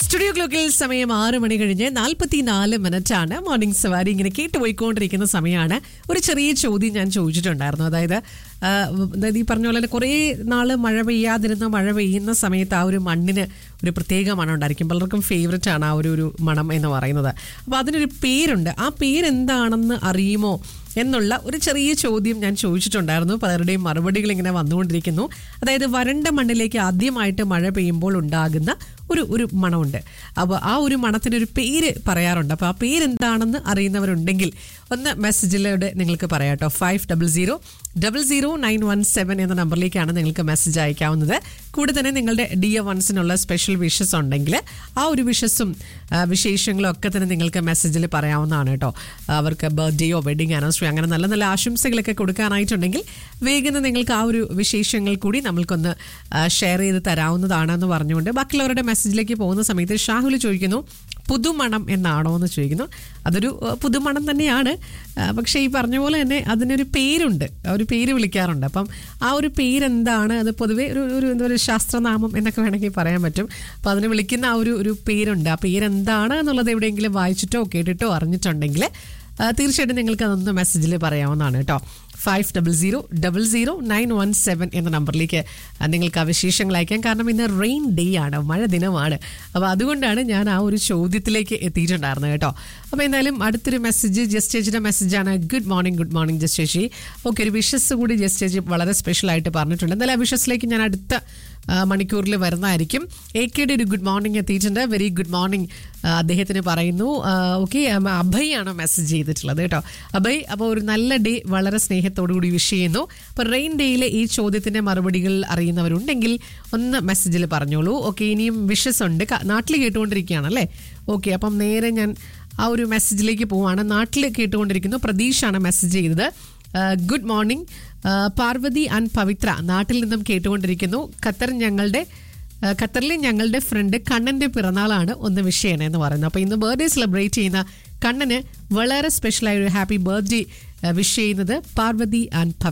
studio ക്ലോക്കിൽ സമയം ആറ് മണി കഴിഞ്ഞ് നാൽപ്പത്തിനാല് മിനിറ്റ് ആണ് മോർണിംഗ് സവാരി ഇങ്ങനെ കേട്ടുപോയിക്കൊണ്ടിരിക്കുന്ന സമയമാണ് ഒരു ചെറിയ ചോദ്യം ഞാൻ ചോദിച്ചിട്ടുണ്ടായിരുന്നു അതായത് ആ, അതായത് ഈ പറഞ്ഞ പോലെ തന്നെ കുറേ നാള് മഴ പെയ്യാതിരുന്ന മഴ പെയ്യുന്ന സമയത്ത് ആ ഒരു മണ്ണിന് ഒരു പ്രത്യേക മണം ഉണ്ടായിരിക്കും പലർക്കും ഫേവററ്റ് ആണ് ആ ഒരു ഒരു മണം എന്ന് പറയുന്നത് അപ്പോൾ അതിനൊരു പേരുണ്ട് ആ പേരെന്താണെന്ന് അറിയുമോ എന്നുള്ള ഒരു ചെറിയ ചോദ്യം ഞാൻ ചോദിച്ചിട്ടുണ്ടായിരുന്നു പലരുടെയും മറുപടികൾ ഇങ്ങനെ വന്നുകൊണ്ടിരിക്കുന്നു അതായത് വരണ്ട മണ്ണിലേക്ക് ആദ്യമായിട്ട് മഴ പെയ്യുമ്പോൾ ഉണ്ടാകുന്ന ഒരു ഒരു മണമുണ്ട് അപ്പോൾ ആ ഒരു മണത്തിന് ഒരു പേര് പറയാറുണ്ട് അപ്പോൾ ആ പേരെന്താണെന്ന് അറിയുന്നവരുണ്ടെങ്കിൽ ഒന്ന് മെസ്സേജിലൂടെ നിങ്ങൾക്ക് പറയാം കേട്ടോ five double zero double zero nine one seven എന്ന നമ്പറിലേക്കാണ് നിങ്ങൾക്ക് മെസ്സേജ് അയക്കാവുന്നത് കൂടെ തന്നെ നിങ്ങളുടെ ഡി എ വൺസിനുള്ള സ്പെഷ്യൽ വിഷസ് ഉണ്ടെങ്കിൽ ആ ഒരു വിഷസും ആ, വിശേഷങ്ങളും ഒക്കെ തന്നെ നിങ്ങൾക്ക് മെസ്സേജിൽ പറയാവുന്നതാണ് കേട്ടോ അവർക്ക് ബർത്ത്ഡേയോ വെഡിങ് ആനിവേഴ്സറി അങ്ങനെ നല്ല നല്ല ആശംസകളൊക്കെ കൊടുക്കാനായിട്ടുണ്ടെങ്കിൽ വേഗം നിങ്ങൾക്ക് ആ ഒരു വിശേഷങ്ങൾ കൂടി നമ്മൾക്കൊന്ന് ഷെയർ ചെയ്ത് തരാവുന്നതാണെന്ന് പറഞ്ഞുകൊണ്ട് ബാക്കിയുള്ളവരുടെ മെസ്സേജിലേക്ക് പോകുന്ന സമയത്ത് ഷാഹുൽ ചോദിക്കുന്നു പുതുമണം എന്നാണോ എന്ന് ചോദിക്കുന്നു അതൊരു ആ, പുതുമണം തന്നെയാണ് ആ, പക്ഷേ ഈ പറഞ്ഞ പോലെ തന്നെ അതിനൊരു പേരുണ്ട് ആ ഒരു പേര് വിളിക്കാറുണ്ട് അപ്പം ആ ഒരു പേരെന്താണ് അത് പൊതുവെ ഒരു ഒരു എന്താ പറയുക ശാസ്ത്രനാമം എന്നൊക്കെ വേണമെങ്കിൽ പറയാൻ പറ്റും അപ്പോൾ അതിന് വിളിക്കുന്ന ആ ഒരു ഒരു പേരുണ്ട് ആ പേരെന്താണ് എന്നുള്ളത് എവിടെയെങ്കിലും വായിച്ചിട്ടോ കേട്ടിട്ടോ അറിഞ്ഞിട്ടുണ്ടെങ്കിൽ ആ, തീർച്ചയായിട്ടും നിങ്ങൾക്ക് അതൊന്ന് മെസ്സേജിൽ പറയാവുന്നതാണ് കേട്ടോ five double zero double zero nine one seven എന്ന നമ്പറിലേക്ക് ആ, നിങ്ങൾക്ക് ആ വിശേഷങ്ങൾ അയക്കാം കാരണം ഇന്ന് റെയിൻ ഡേ ആണ് മഴ ദിനമാണ് അപ്പോൾ അതുകൊണ്ടാണ് ഞാൻ ആ ഒരു ചോദ്യത്തിലേക്ക് എത്തിയിട്ടുണ്ടായിരുന്നത് കേട്ടോ അപ്പോൾ എന്തായാലും അടുത്തൊരു മെസ്സേജ് ജസ്റ്റ് ചേച്ചിയുടെ മെസ്സേജാണ് good morning good morning just ചേച്ചി ഓക്കെ ഒരു വിഷസ് കൂടി ജസ്റ്റ് ചേച്ചി വളരെ സ്പെഷ്യൽ ആയിട്ട് പറഞ്ഞിട്ടുണ്ട് എന്തായാലും ആ വിഷസിലേക്ക് ഞാൻ അടുത്ത ആ, മണിക്കൂറിൽ വരുന്നതായിരിക്കും എ കെയുടെ ഒരു ഗുഡ് മോർണിംഗ് എത്തിയിട്ടുണ്ട് വെരി ഗുഡ് മോർണിംഗ് അദ്ദേഹത്തിന് പറയുന്നു ഓക്കെ അഭയ് ആണ് മെസ്സേജ് ചെയ്തിട്ടുള്ളത് കേട്ടോ അഭയ് അപ്പോൾ ഒരു നല്ല ഡേ വളരെ സ്നേഹത്തോടു കൂടി വിഷ് ചെയ്യുന്നു അപ്പോൾ റെയിൻ ഡേയിലെ ഈ ചോദ്യത്തിന്റെ മറുപടികൾ അറിയുന്നവരുണ്ടെങ്കിൽ ഒന്ന് മെസ്സേജിൽ പറഞ്ഞോളൂ ഓക്കെ ഇനിയും വിഷസ് ഉണ്ട് ക- നാട്ടിൽ കേട്ടുകൊണ്ടിരിക്കുകയാണ് അല്ലേ ഓക്കെ അപ്പം നേരെ ഞാൻ ആ ഒരു മെസ്സേജിലേക്ക് പോവാണ് നാട്ടിൽ കേട്ടുകൊണ്ടിരിക്കുന്നു പ്രതീഷാണ് മെസ്സേജ് ചെയ്തത് good morning Parvathy and Pavithra നാട്ടിൽ നിന്നും കേട്ടുകൊണ്ടിരിക്കുന്നു ഖത്തർ ഞങ്ങളുടെ ആ, ഖത്തറിലെ ഞങ്ങളുടെ ഫ്രണ്ട് കണ്ണന്റെ പിറന്നാളാണ് ഒന്ന് വിഷ് ചെയ്യണേ എന്ന് പറയുന്നത് അപ്പോൾ ഇന്ന് ബർത്ത്ഡേ സെലിബ്രേറ്റ് ചെയ്യുന്ന കണ്ണന് വളരെ സ്പെഷ്യലായ ഒരു ഹാപ്പി ബർത്ത്ഡേ വിഷ് ചെയ്യുന്നത് പാർവതി ആൻഡ്